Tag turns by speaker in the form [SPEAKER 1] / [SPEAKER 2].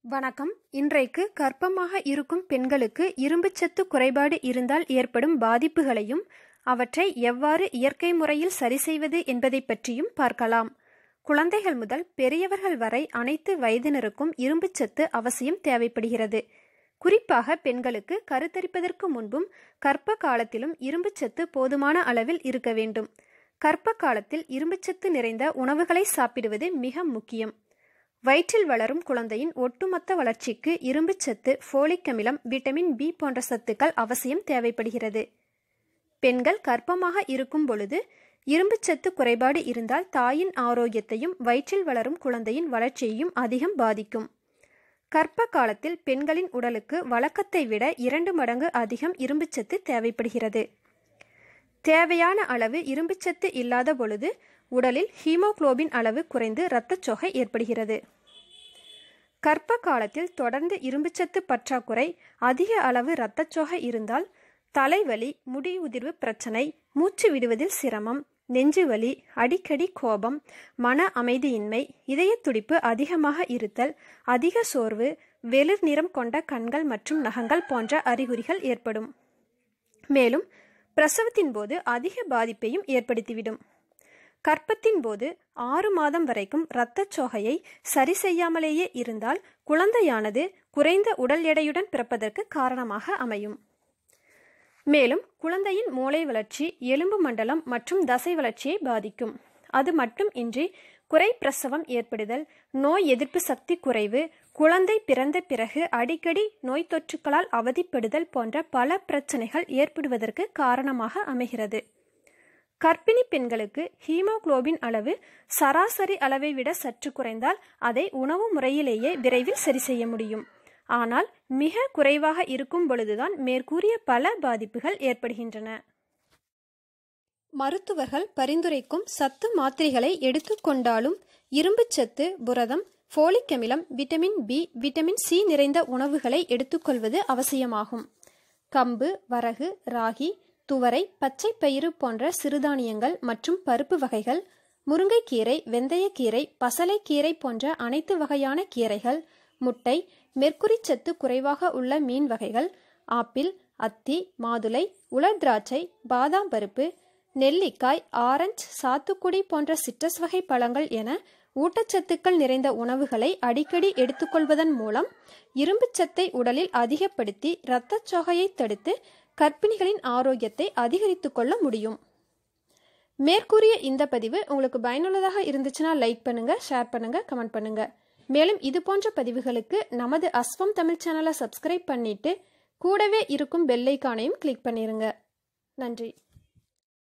[SPEAKER 1] வணக்கம் இன்றைக்கு கர்ப்பமாக இருக்கும் பெண்களுக்கு இரும்புச்சத்து குறைபாடு இருந்தால் ஏற்படும் பாதிப்புகளையும் அவற்றை எவ்வாறு இயற்கை முறையில் சரி செய்வது என்பதை பற்றியும் பார்க்கலாம் குழந்தைகள் முதல் பெரியவர்கள் வரை அனைத்து வயதினருக்கும் இரும்புச்சத்து அவசியம் தேவைப்படுகிறது குறிப்பாக பெண்களுக்கு கருத்தரிப்பதற்கு முன்பும் கர்ப்ப காலத்திலும் இரும்புச்சத்து போதுமான அளவில் இருக்க வேண்டும் கர்ப்ப காலத்தில் இரும்புச்சத்து நிறைந்த உணவுகளை சாப்பிடுவது மிக முக்கியம் வயிற்றில் வளரும் குழந்தையின் ஒட்டுமொத்த வளர்ச்சிக்கு இரும்புச்சத்து ஃபோலிக் அமிலம் விட்டமின் பி போன்ற சத்துக்கள் அவசியம் தேவைப்படுகிறது பெண்கள் கர்ப்பமாக இருக்கும் பொழுது இரும்புச்சத்து குறைபாடு இருந்தால் தாயின் ஆரோக்கியத்தையும் வயிற்றில் வளரும் குழந்தையின் வளர்ச்சியையும் அதிகம் பாதிக்கும் கர்ப்ப காலத்தில் பெண்களின் உடலுக்கு வழக்கத்தை விட இரண்டு மடங்கு அதிகம் இரும்புச்சத்து தேவைப்படுகிறது தேவையான அளவு இரும்புச்சத்து இல்லாத பொழுது உடலில் ஹீமோகுளோபின் அளவு குறைந்து இரத்தச்சோகை ஏற்படுகிறது கர்ப்ப காலத்தில் தொடர்ந்து இரும்புச்சத்து பற்றாக்குறை அதிக அளவு இரத்தச்சோகை இருந்தால் தலைவலி முடி உதிர்வு பிரச்சனை மூச்சு விடுவதில் சிரமம் நெஞ்சுவலி அடிக்கடி கோபம் மன அமைதியின்மை இதய துடிப்பு அதிகமாக இருத்தல் அதிக சோர்வு வெளிர் நிறம் கொண்ட கண்கள் மற்றும் நகங்கள் போன்ற அறிகுறிகள் ஏற்படும் மேலும் பிரசவத்தின் போது அதிக பாதிப்பையும் ஏற்படுத்திவிடும் கர்ப்பத்தின் போது ஆறு மாதம் வரைக்கும் இரத்தச்சோகையை சரி செய்யாமலேயே இருந்தால் குழந்தையானது குறைந்த உடல் எடையுடன் பிறப்பதற்கு காரணமாக அமையும் மேலும் குழந்தையின் மூளை வளர்ச்சி எலும்பு மண்டலம் மற்றும் தசை வளர்ச்சியை பாதிக்கும் அது மட்டும் இன்றி குறை பிரசவம் ஏற்படுதல் நோய் எதிர்ப்பு சக்தி குறைவு குழந்தை பிறந்த பிறகு அடிக்கடி நோய் தொற்றுக்களால் அவதிப்படுதல் போன்ற பல பிரச்சனைகள் ஏற்படுவதற்கு காரணமாக அமைகிறது கர்ப்பிணி பெண்களுக்கு ஹீமோகுளோபின் அளவு சராசரி அளவை விட சற்று குறைந்தால் அதை உணவு முறையிலேயே விரைவில் சரி செய்ய முடியும் ஆனால் மிக குறைவாக இருக்கும் பொழுதுதான் மேற்கூறிய பல பாதிப்புகள் ஏற்படுகின்றன மருத்துவர்கள் பரிந்துரைக்கும் சத்து மாத்திரைகளை எடுத்துக்கொண்டாலும் இரும்புச்சத்து புரதம் ஃபோலிக் அமிலம் விட்டமின் பி விட்டமின் சி நிறைந்த உணவுகளை எடுத்துக்கொள்வது அவசியமாகும் கம்பு வரகு ராகி துவரை பச்சை பயிறு போன்ற சிறுதானியங்கள் மற்றும் பருப்பு வகைகள் முருங்கைக்கீரை வெந்தயக்கீரை பசலைக்கீரை போன்ற அனைத்து வகையான கீரைகள் முட்டை மெர்க்குரி சத்து குறைவாக உள்ள மீன் வகைகள் ஆப்பிள் அத்தி மாதுளை உலர் திராட்சை பாதாம் பருப்பு நெல்லிக்காய் ஆரஞ்சு சாத்துக்குடி போன்ற சிட்ரஸ் வகை பழங்கள் என ஊட்டச்சத்துக்கள் நிறைந்த உணவுகளை அடிக்கடி எடுத்துக்கொள்வதன் மூலம் இரும்புச்சத்தை உடலில் அதிகப்படுத்தி இரத்தச்சோகையை தடுத்து கர்ப்பிணிகளின் ஆரோக்கியத்தை அதிகரித்துக் கொள்ள முடியும் மேற்கூறிய இந்த பதிவு உங்களுக்கு பயனுள்ளதாக இருந்துச்சுன்னா லைக் பண்ணுங்க ஷேர் பண்ணுங்க கமெண்ட் பண்ணுங்க மேலும் இது போன்ற பதிவுகளுக்கு நமது அஸ்வம் தமிழ் சேனலை சப்ஸ்கிரைப் பண்ணிட்டு கூடவே இருக்கும் பெல்லைக்கானையும் கிளிக் பண்ணிருங்க நன்றி